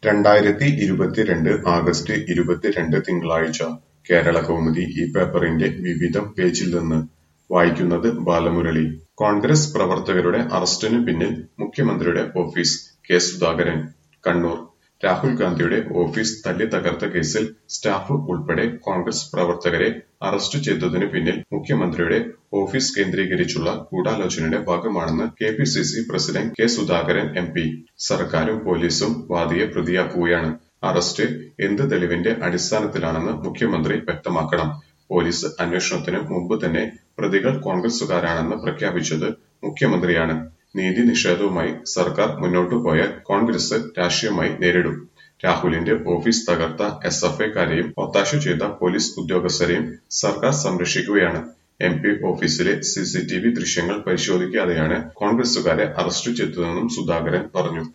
രണ്ടായിരത്തി ഇരുപത്തിരണ്ട് ആഗസ്റ്റ് ഇരുപത്തിരണ്ട് തിങ്കളാഴ്ച കേരളകൗമുദി ഈ പേപ്പറിന്റെ വിവിധം പേജിൽ നിന്ന് വായിക്കുന്നത് ബാലമുരളി കോൺഗ്രസ് പ്രവർത്തകരുടെ അറസ്റ്റിനു പിന്നിൽ മുഖ്യമന്ത്രിയുടെ ഓഫീസ് കെ സുധാകരൻ കണ്ണൂർ രാഹുൽ ഗാന്ധിയുടെ ഓഫീസ് തല്ലിത്തകർത്ത കേസിൽ സ്റ്റാഫ് ഉൾപ്പെടെ കോൺഗ്രസ് പ്രവർത്തകരെ അറസ്റ്റ് ചെയ്തതിനു പിന്നിൽ മുഖ്യമന്ത്രിയുടെ ഓഫീസ് കേന്ദ്രീകരിച്ചുള്ള ഗൂഢാലോചനയുടെ ഭാഗമാണെന്ന് K P C C president K Sudhakaran M P സർക്കാരും പോലീസും വാദിയെ പ്രതിയാക്കുകയാണ് അറസ്റ്റ് എന്ത് തെളിവിന്റെ അടിസ്ഥാനത്തിലാണെന്ന് മുഖ്യമന്ത്രി വ്യക്തമാക്കണം പോലീസ് അന്വേഷണത്തിന് മുമ്പ് തന്നെ പ്രതികൾ കോൺഗ്രസുകാരാണെന്ന് പ്രഖ്യാപിച്ചത് മുഖ്യമന്ത്രിയാണ് നീതി നിഷേധവുമായി സർക്കാർ മുന്നോട്ടു പോയാൽ കോൺഗ്രസ് രാഷ്ട്രീയമായി നേരിടും രാഹുലിന്റെ ഓഫീസ് തകർത്ത എസ് എഫ് ഐക്കാരെയും ഒത്താശ ചെയ്ത പോലീസ് ഉദ്യോഗസ്ഥരെയും സർക്കാർ സംരക്ഷിക്കുകയാണ് എം പി ഓഫീസിലെ സി സി ടി വി ദൃശ്യങ്ങൾ പരിശോധിക്കാതെയാണ് കോൺഗ്രസുകാരെ അറസ്റ്റ് ചെയ്തതെന്നും സുധാകരൻ പറഞ്ഞു